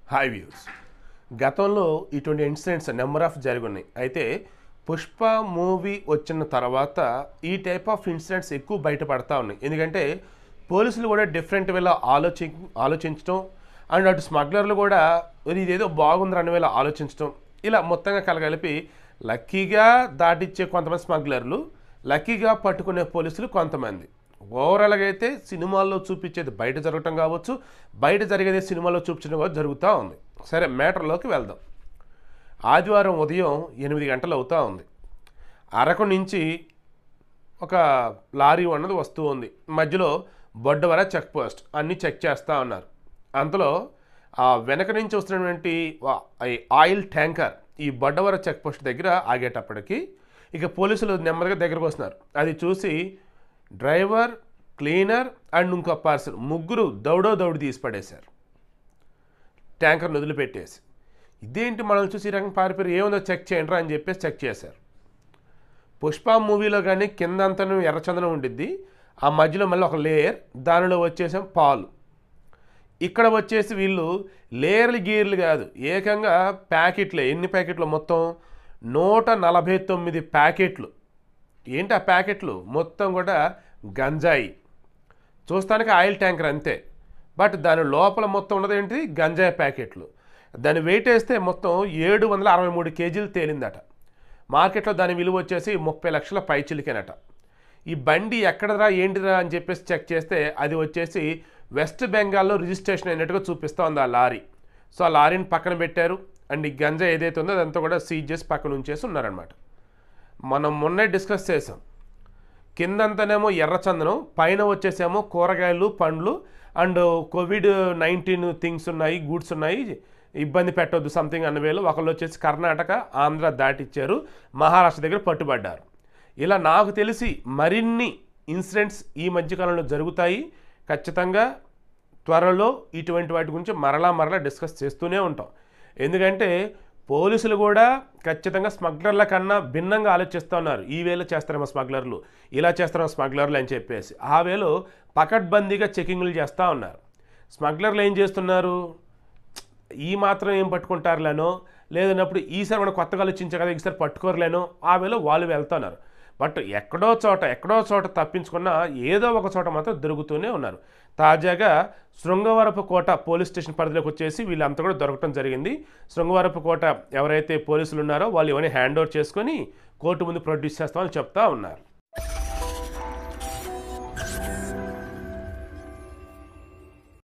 hi views గతంలో ఇటువంటి incidents number of జరిగి అయితే పుష్ప మూవీ వచ్చిన తర్వాత ఈ టైప్ ఆఫ్ ఇన్సిడెంట్స్ ఎక్కువ బయటపడతా ఉన్నాయి ఎందుకంటే పోలీసులు కూడా డిఫరెంట్ వేలో ఆలోచి ఆలోచించడం అండ్ అటు స్మగ్లర్లు కూడా "ఒరేయ్, ఇదేదో బాగుంది అనే వేళ ఆలోచించడం ఇలా మొత్తంగా కలగలిపి లక్కీగా దాటిచ్చే కొంతమంది స్మగ్లర్లు లక్కీగా పట్టుకునే పోలీసులు కొంతమంది ఓవరాల్గా అయితే సినిమాల్లో చూపించేది బయట జరగటం కావచ్చు బయట జరిగేది సినిమాలో చూపించడం కూడా జరుగుతూ ఉంది సరే మ్యాటర్లోకి వెళ్దాం ఆదివారం ఉదయం ఎనిమిది గంటలు అవుతూ ఉంది అరకు నుంచి ఒక లారీ అన్నది వస్తూ ఉంది మధ్యలో బొడ్డవర చెక్ పోస్ట్ అన్నీ చెక్ చేస్తూ ఉన్నారు అంతలో ఆ వెనక నుంచి వస్తున్నటువంటి వా- ఈ ఆయిల్ ట్యాంకర్ ఈ బొడ్డవర చెక్ పోస్ట్ దగ్గర ఆగేటప్పటికి ఇక పోలీసులు నెమ్మదిగా దగ్గరకు వస్తున్నారు అది చూసి డ్రైవర్ క్లీనర్ అండ్ ఇంకో పర్సన్ ముగ్గురు దౌడో దౌడు తీసి పడేశారు ట్యాంకర్ను వదిలిపెట్టేసి ఇదేంటి మనల్ని చూసి ఈ రకం పారిపోయారు ఏముందో చెక్ చేయండి అని చెప్పేసి చెక్ చేశారు పుష్ప మూవీలో కానీ కింద అంతా ఎర్రచందనం ఉండిద్ది ఆ మధ్యలో మళ్ళీ ఒక లేయర్ దానిలో వచ్చేసాం పాలు ఇక్కడ వచ్చేసి వీళ్ళు లేయర్లు గీర్లు కాదు ఏకంగా ప్యాకెట్లే ఎన్ని ప్యాకెట్లు మొత్తం నూట నలభై తొమ్మిది ప్యాకెట్లు ఏంటి ఆ ప్యాకెట్లు మొత్తం కూడా గంజాయి చూస్తానికి ఆయిల్ ట్యాంకర్ అంతే బట్ దాని లోపల మొత్తం ఉన్నది ఏంటి గంజాయి ప్యాకెట్లు దాని వెయిట్ వేస్తే మొత్తం ఏడు వందల అరవై మూడు కేజీలు తేలిందట మార్కెట్లో దాని విలువ వచ్చేసి ముప్పై లక్షల పైచిలికేనట ఈ బండి ఎక్కడరా ఏంటిరా అని చెప్పేసి చెక్ చేస్తే అది వచ్చేసి వెస్ట్ బెంగాల్లో రిజిస్ట్రేషన్ అయినట్టుగా చూపిస్తూ ఉంది ఆ లారీ సో ఆ లారీని పక్కన పెట్టారు అండ్ ఈ గంజా ఏదైతే ఉందో అదంతా కూడా సీజ్ చేసి పక్కన ఉంచేసి ఉన్నారనమాట మనం మొన్నే డిస్కస్ చేసాం కిందంతానేమో ఎర్రచందనం పైన వచ్చేసేమో కూరగాయలు పండ్లు అండ్ కోవిడ్ నైన్టీన్ థింగ్స్ ఉన్నాయి గూడ్స్ ఉన్నాయి ఇబ్బంది పెట్టొద్దు సంథింగ్ అన్న వేలు ఒకళ్ళు వచ్చేసి కర్ణాటక ఆంధ్ర దాటిచ్చారు మహారాష్ట్ర దగ్గర పట్టుబడ్డారు ఇలా నాకు తెలిసి మరిన్ని ఇన్సిడెంట్స్ ఈ మధ్యకాలంలో జరుగుతాయి ఖచ్చితంగా త్వరలో ఇటువంటి వాటి గురించి మరలా మరలా డిస్కస్ చేస్తూనే ఉంటాం ఎందుకంటే పోలీసులు కూడా ఖచ్చితంగా స్మగ్లర్ల కన్నా భిన్నంగా ఆలోచిస్తూ ఉన్నారు ఈ వేళ చేస్తారేమో స్మగ్లర్లు ఇలా చేస్తారేమో స్మగ్లర్లు అని చెప్పేసి ఆ వేలో పకడ్బందీగా చెకింగ్లు చేస్తూ ఉన్నారు స్మగ్లర్లు ఏం చేస్తున్నారు ఈ మాత్రం ఏం పట్టుకుంటారులేనో లేదన్నప్పుడు ఈసారి మనం కొత్తగా ఆలోచించే కదా ఈసారి పట్టుకోరులేనో ఆ వేలో వాళ్ళు వెళ్తున్నారు బట్ ఎక్కడో చోట ఎక్కడో చోట తప్పించుకున్న ఏదో ఒక చోట మాత్రం దొరుకుతూనే ఉన్నారు తాజాగా శృంగవరపు కోట పోలీస్ స్టేషన్ పరిధిలోకి వచ్చేసి వీళ్ళంతా కూడా దొరకడం జరిగింది శృంగవరపు కోట ఎవరైతే పోలీసులు ఉన్నారో వాళ్ళు ఇవన్నీ హ్యాండ్ ఓవర్ చేసుకొని కోర్టు ముందు ప్రొడ్యూస్ చేస్తామని చెప్తా ఉన్నారు